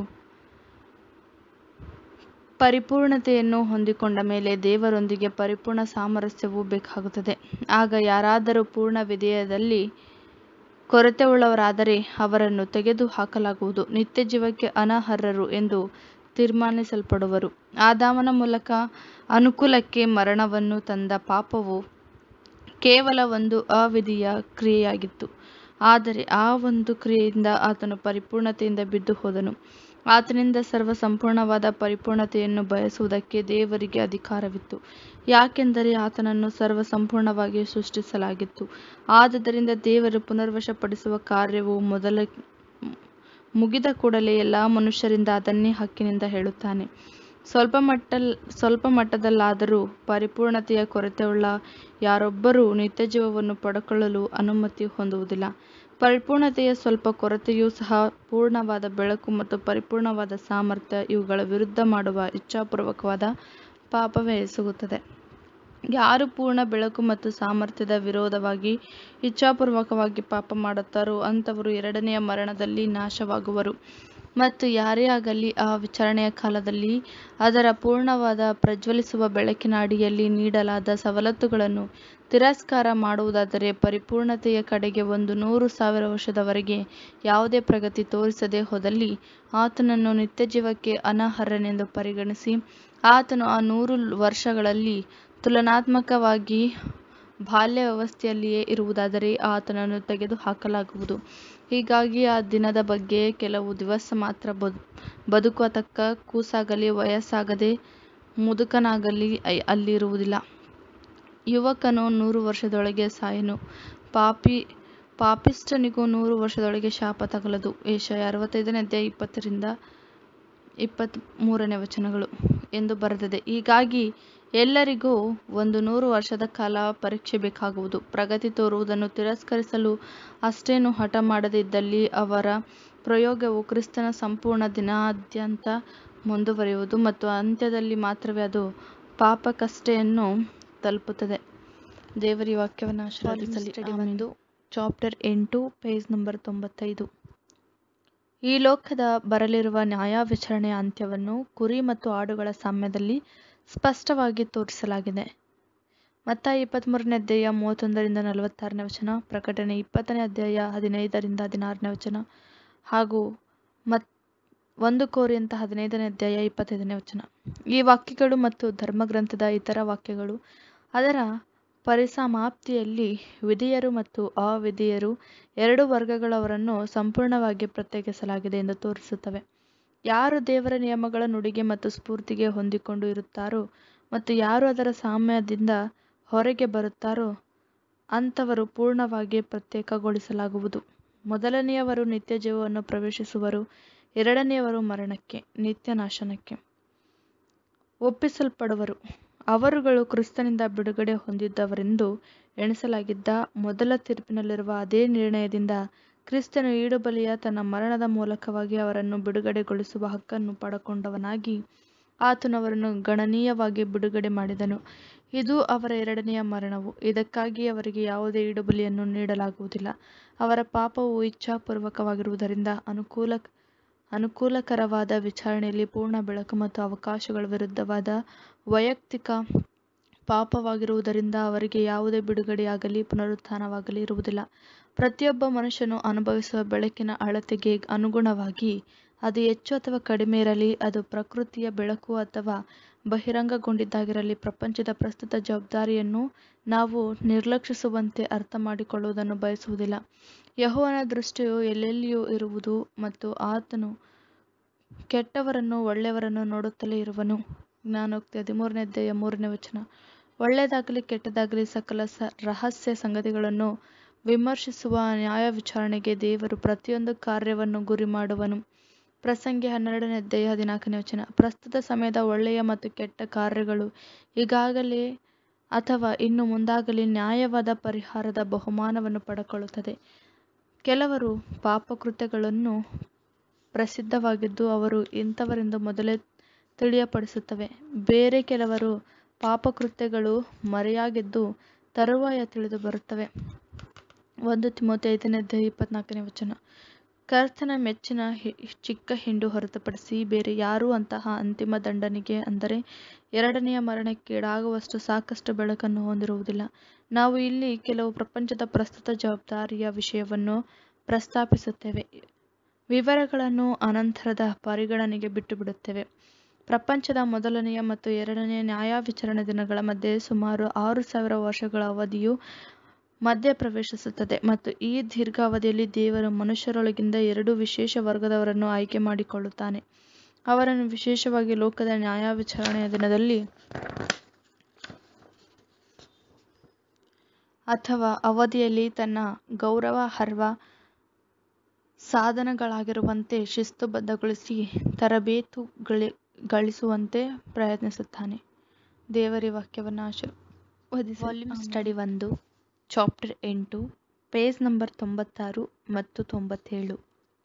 [SPEAKER 1] ಪರಿಪೂರ್ಣತೆಯನ್ನು ಹೊಂದಿಕೊಂಡ ಮೇಲೆ ದೇವರೊಂದಿಗೆ ಪರಿಪೂರ್ಣ ಸಾಮರಸ್ಯವು ಬೇಕಾಗುತ್ತದೆ ಆಗ ಯಾರಾದರೂ ಪೂರ್ಣ ವಿಧೇಯದಲ್ಲಿ ಕೊರತೆಯುಳ್ಳವರಾದರೆ ಅವರನ್ನು ತೆಗೆದು ಹಾಕಲಾಗುವುದು ನಿತ್ಯ ಜೀವಕ್ಕೆ ಅನರ್ಹರು ಎಂದು ತೀರ್ಮಾನಿಸಲ್ಪಡುವರು ಆದಾಮನ ಮೂಲಕ ಅನುಕೂಲಕ್ಕೆ ಮರಣವನ್ನು ತಂದ ಪಾಪವು ಕೇವಲ ಒಂದು ಅವಿಧಿಯ ಕ್ರಿಯೆಯಾಗಿತ್ತು ಆದರೆ ಆ ಒಂದು ಕ್ರಿಯೆಯಿಂದ ಆತನು ಪರಿಪೂರ್ಣತೆಯಿಂದ ಬಿದ್ದು ಹೋದನು ಆತನಿಂದ ಸರ್ವ ಸಂಪೂರ್ಣವಾದ ಪರಿಪೂರ್ಣತೆಯನ್ನು ಬಯಸುವುದಕ್ಕೆ ದೇವರಿಗೆ ಅಧಿಕಾರವಿತ್ತು ಯಾಕೆಂದರೆ ಆತನನ್ನು ಸರ್ವ ಸಂಪೂರ್ಣವಾಗಿ ಸೃಷ್ಟಿಸಲಾಗಿತ್ತು ಆದುದರಿಂದ ದೇವರು ಪುನರ್ವಶಪಡಿಸುವ ಕಾರ್ಯವು ಮೊದಲ ಮುಗಿದ ಕೂಡಲೇ ಎಲ್ಲ ಮನುಷ್ಯರಿಂದ ಅದನ್ನೇ ಹಕ್ಕಿನಿಂದ ಹೇಳುತ್ತಾನೆ ಸ್ವಲ್ಪ ಮಟ್ಟ ಸ್ವಲ್ಪ ಮಟ್ಟದಲ್ಲಾದರೂ ಪರಿಪೂರ್ಣತೆಯ ಕೊರತೆಯುಳ್ಳ ಯಾರೊಬ್ಬರೂ ನಿತ್ಯ ಜೀವವನ್ನು ಪಡೆದುಕೊಳ್ಳಲು ಅನುಮತಿ ಹೊಂದುವುದಿಲ್ಲ ಪರಿಪೂರ್ಣತೆಯ ಸ್ವಲ್ಪ ಕೊರತೆಯೂ ಸಹ ಪೂರ್ಣವಾದ ಬೆಳಕು ಮತ್ತು ಪರಿಪೂರ್ಣವಾದ ಸಾಮರ್ಥ್ಯ ಇವುಗಳ ವಿರುದ್ಧ ಮಾಡುವ ಇಚ್ಛಾಪೂರ್ವಕವಾದ ಪಾಪವೇ ಎಸಗುತ್ತದೆ ಯಾರು ಪೂರ್ಣ ಬೆಳಕು ಮತ್ತು ಸಾಮರ್ಥ್ಯದ ವಿರೋಧವಾಗಿ ಇಚ್ಛಾಪೂರ್ವಕವಾಗಿ ಪಾಪ ಮಾಡುತ್ತಾರೋ ಅಂಥವರು ಎರಡನೆಯ ಮರಣದಲ್ಲಿ ನಾಶವಾಗುವರು ಮತ್ತು ಯಾರೇ ಆಗಲಿ ಆ ವಿಚಾರಣೆಯ ಕಾಲದಲ್ಲಿ ಅದರ ಪೂರ್ಣವಾದ ಪ್ರಜ್ವಲಿಸುವ ಬೆಳಕಿನ ಅಡಿಯಲ್ಲಿ ನೀಡಲಾದ ಸವಲತ್ತುಗಳನ್ನು ತಿರಸ್ಕಾರ ಮಾಡುವುದಾದರೆ ಪರಿಪೂರ್ಣತೆಯ ಕಡೆಗೆ ಒಂದು ನೂರು ಸಾವಿರ ವರ್ಷದವರೆಗೆ ಯಾವುದೇ ಪ್ರಗತಿ ತೋರಿಸದೆ ಹೋದಲ್ಲಿ ಆತನನ್ನು ನಿತ್ಯ ಜೀವಕ್ಕೆ ಅನರ್ಹನೆಂದು ಪರಿಗಣಿಸಿ ಆತನು ಆ ನೂರು ವರ್ಷಗಳಲ್ಲಿ ತುಲನಾತ್ಮಕವಾಗಿ ಬಾಲ್ಯ ವ್ಯವಸ್ಥೆಯಲ್ಲಿಯೇ ಇರುವುದಾದರೆ ಆತನನ್ನು ತೆಗೆದು ಹಾಕಲಾಗುವುದು ಹೀಗಾಗಿ ಆ ದಿನದ ಬಗ್ಗೆ ಕೆಲವು ದಿವಸ ಮಾತ್ರ ಬದುಕತಕ್ಕ ಕೂಸಾಗಲಿ ವಯಸ್ಸಾಗದೆ ಮುದುಕನಾಗಲಿ ಅಲ್ಲಿರುವುದಿಲ್ಲ ಯುವಕನು ನೂರು ವರ್ಷದೊಳಗೆ ಸಾಯನು ಪಾಪಿ ಪಾಪಿಷ್ಠನಿಗೂ ನೂರು ವರ್ಷದೊಳಗೆ ಶಾಪ ತಗಲದು ಏಷಯ ಅರವತ್ತೈದನೇ ಅಧ್ಯಾಯ ಇಪ್ಪತ್ತರಿಂದ ಇಪ್ಪತ್ತ್ ಮೂರನೇ ವಚನಗಳು ಎಂದು ಬರೆದಿದೆ ಹೀಗಾಗಿ ಎಲ್ಲರಿಗೂ ಒಂದು ನೂರು ವರ್ಷದ ಕಾಲ ಪರೀಕ್ಷೆ ಬೇಕಾಗುವುದು ಪ್ರಗತಿ ತೋರುವುದನ್ನು ತಿರಸ್ಕರಿಸಲು ಅಷ್ಟೇನು ಹಠ ಮಾಡದೇ ಇದ್ದಲ್ಲಿ ಅವರ ಪ್ರಯೋಗವು ಕ್ರಿಸ್ತನ ಸಂಪೂರ್ಣ ದಿನಾದ್ಯಂತ ಮುಂದುವರಿಯುವುದು ಮತ್ತು ಅಂತ್ಯದಲ್ಲಿ ಮಾತ್ರವೇ ಅದು ಪಾಪಕಷ್ಟೆಯನ್ನು ತಲುಪುತ್ತದೆ ದೇವರಿ ವಾಕ್ಯವನ್ನು ಆಶೀರ್ವದಿಸಲಿ ಒಂದು ಚಾಪ್ಟರ್ ಎಂಟು ಪೇಜ್ ನಂಬರ್ ತೊಂಬತ್ತೈದು ಈ ಲೋಕದ ಬರಲಿರುವ ನ್ಯಾಯ ವಿಚಾರಣೆಯ ಅಂತ್ಯವನ್ನು ಕುರಿ ಮತ್ತು ಆಡುಗಳ ಸಾಮ್ಯದಲ್ಲಿ ಸ್ಪಷ್ಟವಾಗಿ ತೋರಿಸಲಾಗಿದೆ ಮತ್ತಾಯಿ ಇಪ್ಪತ್ತ್ಮೂರನೇ ಅಧ್ಯಾಯ ಮೂವತ್ತೊಂದರಿಂದ ನಲವತ್ತಾರನೇ ವಚನ ಪ್ರಕಟಣೆ ಇಪ್ಪತ್ತನೇ ಅಧ್ಯಾಯ ಹದಿನೈದರಿಂದ ಹದಿನಾರನೇ ವಚನ ಹಾಗೂ ಮತ್ ಒಂದು ಕೋರಿಯಂತ ಹದಿನೈದನೇ ಅಧ್ಯಾಯ ಇಪ್ಪತ್ತೈದನೇ ವಚನ ಈ ವಾಕ್ಯಗಳು ಮತ್ತು ಧರ್ಮಗ್ರಂಥದ ಇತರ ವಾಕ್ಯಗಳು ಅದರ ಪರಿಸಮಾಪ್ತಿಯಲ್ಲಿ ವಿಧಿಯರು ಮತ್ತು ಅವಿಧಿಯರು ಎರಡು ವರ್ಗಗಳವರನ್ನು ಸಂಪೂರ್ಣವಾಗಿ ಪ್ರತ್ಯೇಕಿಸಲಾಗಿದೆ ಎಂದು ತೋರಿಸುತ್ತವೆ ಯಾರು ದೇವರ ನಿಯಮಗಳ ನುಡಿಗೆ ಮತ್ತು ಸ್ಫೂರ್ತಿಗೆ ಹೊಂದಿಕೊಂಡು ಇರುತ್ತಾರೋ ಮತ್ತು ಯಾರು ಅದರ ಸಾಮ್ಯದಿಂದ ಹೊರಗೆ ಬರುತ್ತಾರೋ ಅಂಥವರು ಪೂರ್ಣವಾಗಿ ಪ್ರತ್ಯೇಕಗೊಳಿಸಲಾಗುವುದು ಮೊದಲನೆಯವರು ನಿತ್ಯ ಜೀವವನ್ನು ಪ್ರವೇಶಿಸುವರು ಎರಡನೆಯವರು ಮರಣಕ್ಕೆ ನಿತ್ಯ ನಾಶನಕ್ಕೆ ಒಪ್ಪಿಸಲ್ಪಡುವರು ಅವರುಗಳು ಕ್ರಿಸ್ತನಿಂದ ಬಿಡುಗಡೆ ಹೊಂದಿದವರೆಂದು ಎಣಿಸಲಾಗಿದ್ದ ಮೊದಲ ತೀರ್ಪಿನಲ್ಲಿರುವ ಅದೇ ನಿರ್ಣಯದಿಂದ ಕ್ರಿಸ್ತನು ಈಡುಬಲಿಯ ತನ್ನ ಮರಣದ ಮೂಲಕವಾಗಿ ಅವರನ್ನು ಬಿಡುಗಡೆಗೊಳಿಸುವ ಹಕ್ಕನ್ನು ಪಡಕೊಂಡವನಾಗಿ ಆತನು ಅವರನ್ನು ಗಣನೀಯವಾಗಿ ಬಿಡುಗಡೆ ಮಾಡಿದನು ಇದು ಅವರ ಎರಡನೆಯ ಮರಣವು ಇದಕ್ಕಾಗಿ ಅವರಿಗೆ ಯಾವುದೇ ಈಡುಬಲಿಯನ್ನು ನೀಡಲಾಗುವುದಿಲ್ಲ ಅವರ ಪಾಪವು ಇಚ್ಛಾಪೂರ್ವಕವಾಗಿರುವುದರಿಂದ ಅನುಕೂಲ ಅನುಕೂಲಕರವಾದ ವಿಚಾರಣೆಯಲ್ಲಿ ಪೂರ್ಣ ಬೆಳಕು ಮತ್ತು ಅವಕಾಶಗಳ ವಿರುದ್ಧವಾದ ವೈಯಕ್ತಿಕ ಪಾಪವಾಗಿರುವುದರಿಂದ ಅವರಿಗೆ ಯಾವುದೇ ಬಿಡುಗಡೆಯಾಗಲಿ ಪುನರುತ್ಥಾನವಾಗಲಿ ಇರುವುದಿಲ್ಲ ಪ್ರತಿಯೊಬ್ಬ ಮನುಷ್ಯನು ಅನುಭವಿಸುವ ಬೆಳಕಿನ ಅಳತೆಗೆ ಅನುಗುಣವಾಗಿ ಅದು ಹೆಚ್ಚು ಅಥವಾ ಕಡಿಮೆ ಇರಲಿ ಅದು ಪ್ರಕೃತಿಯ ಬೆಳಕು ಅಥವಾ ಬಹಿರಂಗಗೊಂಡಿದ್ದಾಗಿರಲಿ ಪ್ರಪಂಚದ ಪ್ರಸ್ತುತ ಜವಾಬ್ದಾರಿಯನ್ನು ನಾವು ನಿರ್ಲಕ್ಷಿಸುವಂತೆ ಅರ್ಥ ಮಾಡಿಕೊಳ್ಳುವುದನ್ನು ಬಯಸುವುದಿಲ್ಲ ಯೆಹೋವನ ದೃಷ್ಟಿಯು ಎಲ್ಲೆಲ್ಲಿಯೂ ಇರುವುದು ಮತ್ತು ಆತನು ಕೆಟ್ಟವರನ್ನು ಒಳ್ಳೆಯವರನ್ನು ನೋಡುತ್ತಲೇ ಇರುವನು ಜ್ಞಾನೋಕ್ತಿ ಹದಿಮೂರನೇ ಅಧ್ಯಾಯ ಮೂರನೇ ವಚನ ಒಳ್ಳೆಯದಾಗಲಿ ಕೆಟ್ಟದಾಗಲಿ ಸಕಲ ಸ ರಹಸ್ಯ ಸಂಗತಿಗಳನ್ನು ವಿಮರ್ಶಿಸುವ ನ್ಯಾಯ ವಿಚಾರಣೆಗೆ ದೇವರು ಪ್ರತಿಯೊಂದು ಕಾರ್ಯವನ್ನು ಗುರಿ ಮಾಡುವನು ಪ್ರಸಂಗಿ ಹನ್ನೆರಡನೇ ಅಧ್ಯಾಯ ಹದಿನಾಲ್ಕನೇ ವಚನ ಪ್ರಸ್ತುತ ಸಮಯದ ಒಳ್ಳೆಯ ಮತ್ತು ಕೆಟ್ಟ ಕಾರ್ಯಗಳು ಈಗಾಗಲೇ ಅಥವಾ ಇನ್ನು ಮುಂದಾಗಲಿ ನ್ಯಾಯವಾದ ಪರಿಹಾರದ ಬಹುಮಾನವನ್ನು ಪಡೆಕೊಳ್ಳುತ್ತದೆ ಕೆಲವರು ಪಾಪಕೃತ್ಯಗಳನ್ನು ಪ್ರಸಿದ್ಧವಾಗಿದ್ದು ಅವರು ಇಂಥವರೆಂದು ಮೊದಲೇ ತಿಳಿಯಪಡಿಸುತ್ತವೆ ಬೇರೆ ಕೆಲವರು ಪಾಪಕೃತ್ಯಗಳು ಮರೆಯಾಗಿದ್ದು ತರುವಾಯ ತಿಳಿದು ಬರುತ್ತವೆ ಒಂದು ತಿಮೋತಿ ಐದನೇ ಅಧ್ಯಾಯ ಇಪ್ಪತ್ನಾಲ್ಕನೇ ವಚನ ಕರ್ತನ ಮೆಚ್ಚಿನ ಚಿಕ್ಕ ಹಿಂಡು ಹೊರತುಪಡಿಸಿ ಬೇರೆ ಯಾರೂ ಅಂತಹ ಅಂತಿಮ ದಂಡನೆಗೆ ಅಂದರೆ ಎರಡನೆಯ ಮರಣಕ್ಕೀಡಾಗುವಷ್ಟು ಸಾಕಷ್ಟು ಬೆಳಕನ್ನು ಹೊಂದಿರುವುದಿಲ್ಲ ನಾವು ಇಲ್ಲಿ ಕೆಲವು ಪ್ರಪಂಚದ ಪ್ರಸ್ತುತ ಜವಾಬ್ದಾರಿಯ ವಿಷಯವನ್ನು ಪ್ರಸ್ತಾಪಿಸುತ್ತೇವೆ ವಿವರಗಳನ್ನು ಅನಂತರದ ಪರಿಗಣನೆಗೆ ಬಿಟ್ಟು ಬಿಡುತ್ತೇವೆ ಪ್ರಪಂಚದ ಮೊದಲನೆಯ ಮತ್ತು ಎರಡನೆಯ ನ್ಯಾಯವಿಚಾರಣೆ ದಿನಗಳ ಮಧ್ಯೆ ಸುಮಾರು ಆರು ಸಾವಿರ ವರ್ಷಗಳ ಅವಧಿಯು ಮಧ್ಯ ಪ್ರವೇಶಿಸುತ್ತದೆ ಮತ್ತು ಈ ದೀರ್ಘ ಅವಧಿಯಲ್ಲಿ ದೇವರು ಮನುಷ್ಯರೊಳಗಿಂದ ಎರಡು ವಿಶೇಷ ವರ್ಗದವರನ್ನು ಆಯ್ಕೆ ಮಾಡಿಕೊಳ್ಳುತ್ತಾನೆ ಅವರನ್ನು ವಿಶೇಷವಾಗಿ ಲೋಕದ ನ್ಯಾಯವಿಚಾರಣೆಯ ದಿನದಲ್ಲಿ ಅಥವಾ ಅವಧಿಯಲ್ಲಿ ತನ್ನ ಗೌರವಾರ್ಹ ಸಾಧನಗಳಾಗಿರುವಂತೆ ಶಿಸ್ತುಬದ್ಧಗೊಳಿಸಿ ತರಬೇತುಗಳಿ ಗಳಿಸುವಂತೆ ಪ್ರಯತ್ನಿಸುತ್ತಾನೆ ದೇವರ ವಾಕ್ಯವನ್ನು ಆಶೀರ್ವದಿಸಿ ವಾಲ್ಯೂಮ್ ಸ್ಟಡಿ ಒಂದು ಚಾಪ್ಟರ್ ಎಂಟು ಪೇಜ್ ನಂಬರ್ ತೊಂಬತ್ತಾರು ಮತ್ತು ತೊಂಬತ್ತೇಳು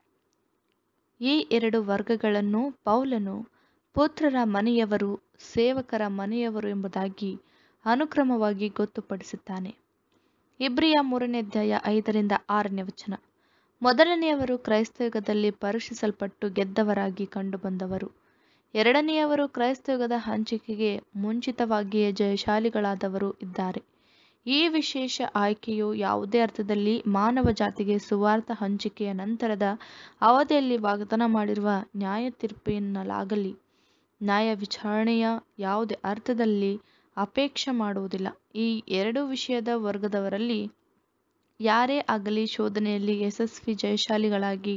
[SPEAKER 1] ಈ ಎರಡು ವರ್ಗಗಳನ್ನು ಪೌಲನು ಪುತ್ರರ ಮನೆಯವರು ಸೇವಕರ ಮನೆಯವರು ಎಂಬುದಾಗಿ ಅನುಕ್ರಮವಾಗಿ ಗೊತ್ತುಪಡಿಸುತ್ತಾನೆ ಇಬ್ರಿಯ ಮೂರನೇ ಅಧ್ಯಾಯ ಐದರಿಂದ ಆರನೇ ವಚನ ಮೊದಲನೆಯವರು ಕ್ರೈಸ್ತಯುಗದಲ್ಲಿ ಪರೀಕ್ಷಿಸಲ್ಪಟ್ಟು ಗೆದ್ದವರಾಗಿ ಕಂಡುಬಂದವರು ಎರಡನೆಯವರು ಕ್ರೈಸ್ತಯುಗದ ಹಂಚಿಕೆಗೆ ಮುಂಚಿತವಾಗಿಯೇ ಜಯಶಾಲಿಗಳಾದವರು ಇದ್ದಾರೆ ಈ ವಿಶೇಷ ಆಯ್ಕೆಯು ಯಾವುದೇ ಅರ್ಥದಲ್ಲಿ ಮಾನವ ಜಾತಿಗೆ ಸುವಾರ್ಥ ಹಂಚಿಕೆಯ ನಂತರದ ಅವಧಿಯಲ್ಲಿ ವಾಗ್ದಾನ ಮಾಡಿರುವ ನ್ಯಾಯ ತೀರ್ಪಿನಲ್ಲಾಗಲಿ ನ್ಯಾಯ ವಿಚಾರಣೆಯ ಯಾವುದೇ ಅರ್ಥದಲ್ಲಿ ಅಪೇಕ್ಷೆ ಮಾಡುವುದಿಲ್ಲ ಈ ಎರಡು ವಿಷಯದ ವರ್ಗದವರಲ್ಲಿ ಯಾರೇ ಆಗಲಿ ಶೋಧನೆಯಲ್ಲಿ ಯಶಸ್ವಿ ಜಯಶಾಲಿಗಳಾಗಿ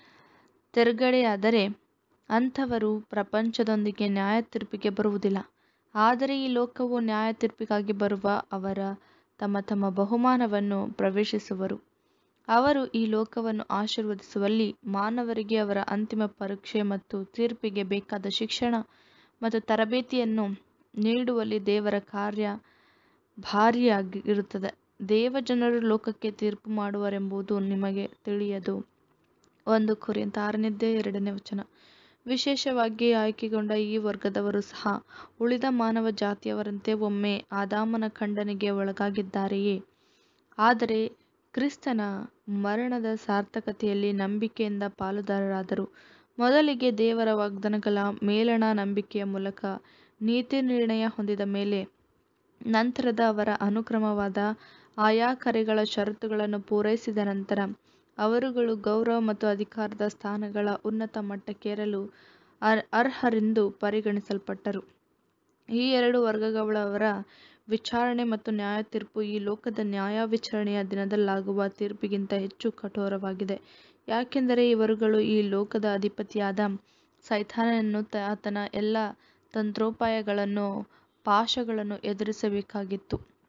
[SPEAKER 1] ತೆರಗಡೆಯಾದರೆ ಅಂಥವರು ಪ್ರಪಂಚದೊಂದಿಗೆ ನ್ಯಾಯ ತೀರ್ಪಿಗೆ ಬರುವುದಿಲ್ಲ ಆದರೆ ಈ ಲೋಕವು ನ್ಯಾಯ ತೀರ್ಪಿಗಾಗಿ ಬರುವ ಅವರ ತಮ್ಮ ತಮ್ಮ ಬಹುಮಾನವನ್ನು ಪ್ರವೇಶಿಸುವರು ಅವರು ಈ ಲೋಕವನ್ನು ಆಶೀರ್ವದಿಸುವಲ್ಲಿ ಮಾನವರಿಗೆ ಅವರ ಅಂತಿಮ ಪರೀಕ್ಷೆ ಮತ್ತು ತೀರ್ಪಿಗೆ ಬೇಕಾದ ಶಿಕ್ಷಣ ಮತ್ತು ತರಬೇತಿಯನ್ನು ನೀಡುವಲ್ಲಿ ದೇವರ ಕಾರ್ಯ ಭಾರಿಯಾಗಿರುತ್ತದೆ ದೇವಜನರು ಲೋಕಕ್ಕೆ ತೀರ್ಪು ಮಾಡುವರೆಂಬುದು ನಿಮಗೆ ತಿಳಿಯದು ಒಂದು ಕುರಿಯಂತ ಆರನೇದ್ದೇ ಎರಡನೇ ವಚನ ವಿಶೇಷವಾಗಿ ಆಯ್ಕೆಗೊಂಡ ಈ ವರ್ಗದವರು ಸಹ ಉಳಿದ ಮಾನವ ಜಾತಿಯವರಂತೆ ಒಮ್ಮೆ ಆದಾಮನ ಖಂಡನೆಗೆ ಒಳಗಾಗಿದ್ದಾರೆಯೇ ಆದರೆ ಕ್ರಿಸ್ತನ ಮರಣದ ಸಾರ್ಥಕತೆಯಲ್ಲಿ ನಂಬಿಕೆಯಿಂದ ಪಾಲುದಾರರಾದರು ಮೊದಲಿಗೆ ದೇವರ ವಾಗ್ದಾನಗಳ ಮೇಲಣ ನಂಬಿಕೆಯ ಮೂಲಕ ನೀತಿ ನಿರ್ಣಯ ಹೊಂದಿದ ಮೇಲೆ ನಂತರದ ಅವರ ಅನುಕ್ರಮವಾದ ಆಯಾ ಕರೆಗಳ ಷರತ್ತುಗಳನ್ನು ಪೂರೈಸಿದ ನಂತರ ಅವರುಗಳು ಗೌರವ ಮತ್ತು ಅಧಿಕಾರದ ಸ್ಥಾನಗಳ ಉನ್ನತ ಮಟ್ಟಕ್ಕೇರಲು ಅರ್ಹರೆಂದು ಪರಿಗಣಿಸಲ್ಪಟ್ಟರು ಈ ಎರಡು ವರ್ಗಗಳವರ ವಿಚಾರಣೆ ಮತ್ತು ನ್ಯಾಯ ತೀರ್ಪು ಈ ಲೋಕದ ನ್ಯಾಯ ವಿಚಾರಣೆಯ ದಿನದಲ್ಲಾಗುವ ತೀರ್ಪಿಗಿಂತ ಹೆಚ್ಚು ಕಠೋರವಾಗಿದೆ ಯಾಕೆಂದರೆ ಇವರುಗಳು ಈ ಲೋಕದ ಅಧಿಪತಿಯಾದ ಸೈತಾನನನ್ನು ಆತನ ಎಲ್ಲ ತಂತ್ರೋಪಾಯಗಳನ್ನು ಪಾಶಗಳನ್ನು ಎದುರಿಸಬೇಕಾಗಿತ್ತು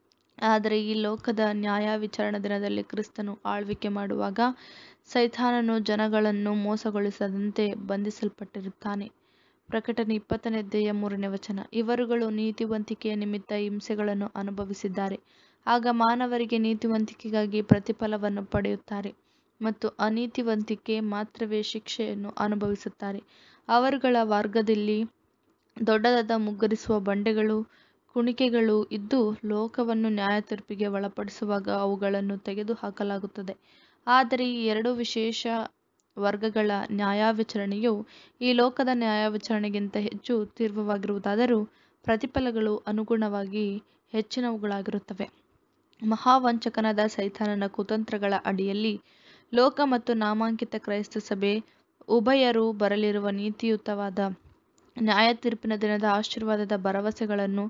[SPEAKER 1] ಆದರೆ ಈ ಲೋಕದ ನ್ಯಾಯವಿಚಾರಣಾ ದಿನದಲ್ಲಿ ಕ್ರಿಸ್ತನು ಆಳ್ವಿಕೆ ಮಾಡುವಾಗ ಸೈತಾನನು ಜನಗಳನ್ನು ಮೋಸಗೊಳಿಸದಂತೆ ಬಂಧಿಸಲ್ಪಟ್ಟಿರುತ್ತಾನೆ. ಪ್ರಕಟಣೆ ಇಪ್ಪತ್ತನೇ ಅಧ್ಯಾಯ ಮೂರನೇ ವಚನ ಇವರುಗಳು ನೀತಿವಂತಿಕೆಯ ನಿಮಿತ್ತ ಹಿಂಸೆಗಳನ್ನು ಅನುಭವಿಸಿದ್ದಾರೆ. ಆಗ ಮಾನವರಿಗೆ ನೀತಿವಂತಿಕೆಗಾಗಿ ಪ್ರತಿಫಲವನ್ನು ಪಡೆಯುತ್ತಾರೆ ಮತ್ತು ಅನೀತಿವಂತಿಕೆ ಮಾತ್ರವೇ ಶಿಕ್ಷೆಯನ್ನು ಅನುಭವಿಸುತ್ತಾರೆ. ಅವರುಗಳ ಮಾರ್ಗದಲ್ಲಿ ದೊಡ್ಡದಾದ ಮುಗ್ಗರಿಸುವ ಬಂಡೆಗಳೂ ಕುಣಿಕೆಗಳೂ ಇದ್ದು, ಲೋಕವನ್ನು ನ್ಯಾಯತೀರ್ಪಿಗೆ ಒಳಪಡಿಸುವಾಗ ಅವುಗಳನ್ನು ತೆಗೆದುಹಾಕಲಾಗುತ್ತದೆ. ಆದರೆ ಈ ಎರಡು ವಿಶೇಷ ವರ್ಗಗಳ ನ್ಯಾಯವಿಚಾರಣೆಯು ಈ ಲೋಕದ ನ್ಯಾಯವಿಚಾರಣೆಗಿಂತ ಹೆಚ್ಚು ತೀವ್ರವಾಗಿರುವುದಾದರೂ ಪ್ರತಿಫಲಗಳು ಅನುಗುಣವಾಗಿ ಹೆಚ್ಚಿನವುಗಳಾಗಿರುತ್ತವೆ. ಮಹಾವಂಚಕನಾದ ಸೈತಾನನ ಕುತಂತ್ರಗಳ ಅಡಿಯಲ್ಲಿ ಲೋಕ ಮತ್ತು ನಾಮಾಂಕಿತ ಕ್ರೈಸ್ತ ಸಭೆ ಉಭಯರೂ ಬರಲಿರುವ ನೀತಿಯುತವಾದ ನ್ಯಾಯತೀರ್ಪಿನ ದಿನದ ಆಶೀರ್ವಾದದ ಭರವಸೆಗಳನ್ನು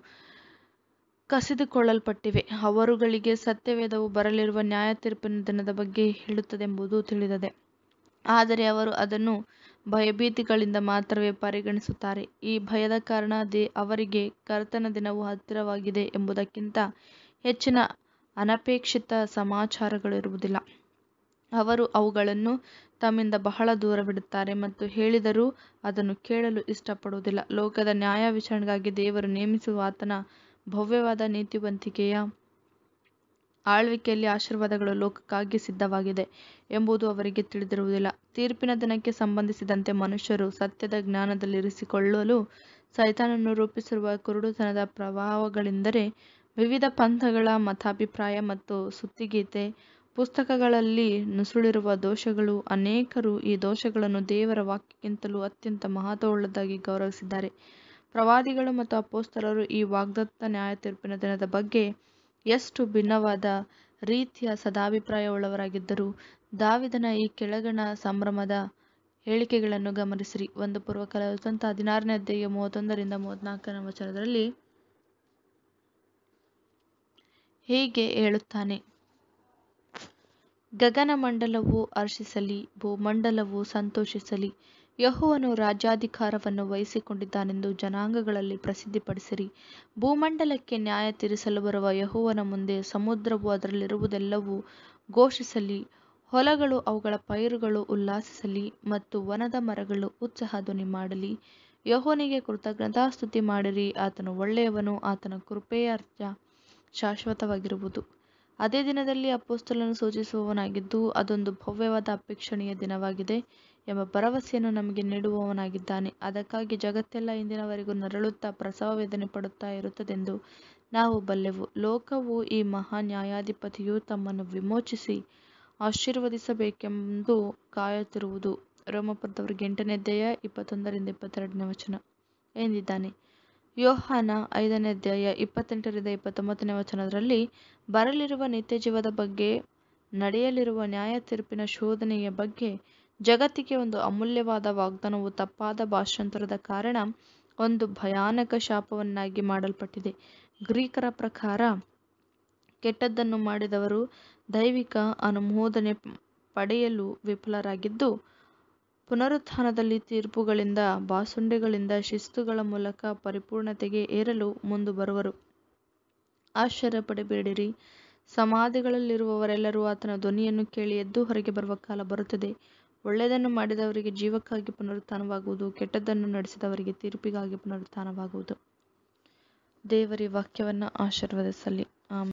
[SPEAKER 1] ಕಸಿದುಕೊಳ್ಳಲ್ಪಟ್ಟಿವೆ. ಅವರುಗಳಿಗೆ ಸತ್ಯವೇದವು ಬರಲಿರುವ ನ್ಯಾಯತೀರ್ಪಿನ ದಿನದ ಬಗ್ಗೆ ಹೇಳುತ್ತದೆಂಬುದು ತಿಳಿದಿದೆ, ಆದರೆ ಅವರು ಅದನ್ನು ಭಯಭೀತಿಗಳಿಂದ ಮಾತ್ರವೇ ಪರಿಗಣಿಸುತ್ತಾರೆ. ಈ ಭಯದ ಕಾರಣ ಅವರಿಗೆ ಕರ್ತನ ದಿನವು ಹತ್ತಿರವಾಗಿದೆ ಎಂಬುದಕ್ಕಿಂತ ಹೆಚ್ಚಿನ ಅನಪೇಕ್ಷಿತ ಸಮಾಚಾರಗಳಿರುವುದಿಲ್ಲ. ಅವರು ಅವುಗಳನ್ನು ತಮ್ಮಿಂದ ಬಹಳ ದೂರವಿಡುತ್ತಾರೆ ಮತ್ತು ಹೇಳಿದರೂ ಅದನ್ನು ಕೇಳಲು ಇಷ್ಟಪಡುವುದಿಲ್ಲ. ಲೋಕದ ನ್ಯಾಯವಿಚಾರಣೆಗಾಗಿ ದೇವರು ನೇಮಿಸಿರುವ ಆತನ ಭವ್ಯವಾದ ನೀತಿವಂತಿಕೆಯ ಆಳ್ವಿಕೆಯಲ್ಲಿ ಆಶೀರ್ವಾದಗಳು ಲೋಕಕ್ಕಾಗಿ ಸಿದ್ಧವಾಗಿದೆ ಎಂಬುದು ಅವರಿಗೆ ತಿಳಿದಿರುವುದಿಲ್ಲ. ತೀರ್ಪಿನ ದಿನಕ್ಕೆ ಸಂಬಂಧಿಸಿದಂತೆ ಮನುಷ್ಯರು ಸತ್ಯದ ಜ್ಞಾನದಲ್ಲಿರಿಸಿಕೊಳ್ಳಲು ಸೈತಾನನು ರೂಪಿಸಿರುವ ಕುರುಡುತನದ ಪ್ರಭಾವಗಳೆಂದರೆ ವಿವಿಧ ಪಂಥಗಳ ಮತಾಭಿಪ್ರಾಯ ಮತ್ತು ಸ್ತುತಿಗೀತೆ ಪುಸ್ತಕಗಳಲ್ಲಿ ನುಸುಳಿರುವ ದೋಷಗಳು. ಅನೇಕರು ಈ ದೋಷಗಳನ್ನು ದೇವರ ವಾಕ್ಯಕ್ಕಿಂತಲೂ ಅತ್ಯಂತ ಮಹತ್ವವುಳ್ಳದ್ದಾಗಿ ಗೌರವಿಸಿದ್ದಾರೆ. ಪ್ರವಾದಿಗಳು ಮತ್ತು ಅಪೊಸ್ತಲರು ಈ ವಾಗ್ದತ್ತ ನ್ಯಾಯತೀರ್ಪಿನ ದಿನದ ಬಗ್ಗೆ ಎಷ್ಟು ಭಿನ್ನವಾದ ರೀತಿಯ ಸದಾಭಿಪ್ರಾಯವುಳ್ಳವರಾಗಿದ್ದರು. ದಾವೀದನ ಈ ಕೆಳಗಣ ಸಂಭ್ರಮದ ಹೇಳಿಕೆಗಳನ್ನು ಗಮನಿಸಿರಿ. ಒಂದು ಪೂರ್ವಕಾಲ ವೃತ್ತಾಂತ ಹದಿನಾರನೇ ಅಧ್ಯಾಯ ಮೂವತ್ತೊಂದರಿಂದ ಮೂವತ್ತನಾಲ್ಕನೇ ವಚನದಲ್ಲಿ ಹೀಗೆ ಹೇಳುತ್ತಾನೆ. ಗಗನಮಂಡಲವು ಹರ್ಷಿಸಲಿ, ಭೂಮಂಡಲವು ಸಂತೋಷಿಸಲಿ. ಯೆಹೋವನು ರಾಜ್ಯಾಧಿಕಾರವನ್ನು ವಹಿಸಿಕೊಂಡಿದ್ದಾನೆಂದು ಜನಾಂಗಗಳಲ್ಲಿ ಪ್ರಸಿದ್ಧಿಪಡಿಸಿರಿ. ಭೂಮಂಡಲಕ್ಕೆ ನ್ಯಾಯತೀರಿಸಲು ಬರುವ ಯೆಹೋವನ ಮುಂದೆ ಸಮುದ್ರವೂ ಅದರಲ್ಲಿರುವುದೆಲ್ಲವೂ ಘೋಷಿಸಲಿ. ಹೊಲಗಳೂ ಅವುಗಳ ಪೈರುಗಳೂ ಉಲ್ಲಾಸಿಸಲಿ ಮತ್ತು ವನದ ಮರಗಳು ಉತ್ಸಾಹಧ್ವನಿ ಮಾಡಲಿ. ಯೆಹೋವನಿಗೆ ಕೃತಜ್ಞತಾಸ್ತುತಿ ಮಾಡಿರಿ, ಆತನು ಒಳ್ಳೆಯವನು, ಆತನ ಕೃಪೆಯ ಶಾಶ್ವತವಾಗಿರುವುದು. ಅದೇ ದಿನದಲ್ಲಿ ಅಪೊಸ್ತಲನು ಸೂಚಿಸುವವನಾಗಿದ್ದು, ಅದೊಂದು ಭವ್ಯವಾದ ಅಪೇಕ್ಷಣೀಯ ದಿನವಾಗಿದೆ ಎಂಬ ಭರವಸೆಯನ್ನು ನಮಗೆ ನೀಡುವವನಾಗಿದ್ದಾನೆ. ಅದಕ್ಕಾಗಿ ಜಗತ್ತೆಲ್ಲಾ ಇಂದಿನವರೆಗೂ ನರಳುತ್ತಾ ಪ್ರಸವವೇದನೆ ಪಡುತ್ತಾ ಇರುತ್ತದೆಂದು ನಾವು ಬಲ್ಲೆವು. ಲೋಕವೂ ಈ ಮಹಾ ನ್ಯಾಯಾಧಿಪತಿಯೂ ತಮ್ಮನ್ನು ವಿಮೋಚಿಸಿ ಆಶೀರ್ವದಿಸಬೇಕೆಂದು ಕಾಯುತ್ತಿರುವುದು. ರೋಮಾಪುರದವರಿಗೆ ಎಂಟನೇ ಅಧ್ಯಾಯ ಇಪ್ಪತ್ತೊಂದರಿಂದ ಇಪ್ಪತ್ತೆರಡನೇ ವಚನ ಎಂದಿದ್ದಾನೆ. ಯೋಹಾನ ಐದನೇ ಅಧ್ಯಾಯ ಇಪ್ಪತ್ತೆಂಟರಿಂದ ಇಪ್ಪತ್ತೊಂಬತ್ತನೇ ವಚನದಲ್ಲಿ ಬರಲಿರುವ ನಿತ್ಯಜೀವದ ಬಗ್ಗೆ, ನಡೆಯಲಿರುವ ನ್ಯಾಯತೀರ್ಪಿನ ಶೋಧನೆಯ ಬಗ್ಗೆ, ಜಗತ್ತಿಗೆ ಒಂದು ಅಮೂಲ್ಯವಾದ ವಾಗ್ದಾನವು ತಪ್ಪಾದ ಭಾಷಾಂತರದ ಕಾರಣ ಒಂದು ಭಯಾನಕ ಶಾಪವನ್ನಾಗಿ ಮಾಡಲ್ಪಟ್ಟಿದೆ. ಗ್ರೀಕರ ಪ್ರಕಾರ ಕೆಟ್ಟದ್ದನ್ನು ಮಾಡಿದವರು ದೈವಿಕ ಅನುಮೋದನೆ ಪಡೆಯಲು ವಿಫಲರಾಗಿದ್ದು, ಪುನರುತ್ಥಾನದಲ್ಲಿ ತೀರ್ಪುಗಳಿಂದ ಬಾಸುಂಡೆಗಳಿಂದ ಶಿಸ್ತುಗಳ ಮೂಲಕ ಪರಿಪೂರ್ಣತೆಗೆ ಏರಲು ಮುಂದುಬರುವರು. ಆಶ್ಚರ್ಯಪಡಬೇಡಿರಿ, ಸಮಾಧಿಗಳಲ್ಲಿರುವವರೆಲ್ಲರೂ ಆತನ ಧ್ವನಿಯನ್ನು ಕೇಳಿ ಎದ್ದು ಹೊರಗೆ ಬರುವ ಕಾಲ ಬರುತ್ತದೆ. ಒಳ್ಳೆಯದನ್ನು ಮಾಡಿದವರಿಗೆ ಜೀವಕ್ಕಾಗಿ ಪುನರುತ್ಥಾನವಾಗುವುದು, ಕೆಟ್ಟದ್ದನ್ನು ನಡೆಸಿದವರಿಗೆ ತೀರ್ಪಿಗಾಗಿ ಪುನರುತ್ಥಾನವಾಗುವುದು. ದೇವರ ಈ ವಾಕ್ಯವನ್ನು ಆಶೀರ್ವದಿಸಲಿ. ಆಮೆನ್.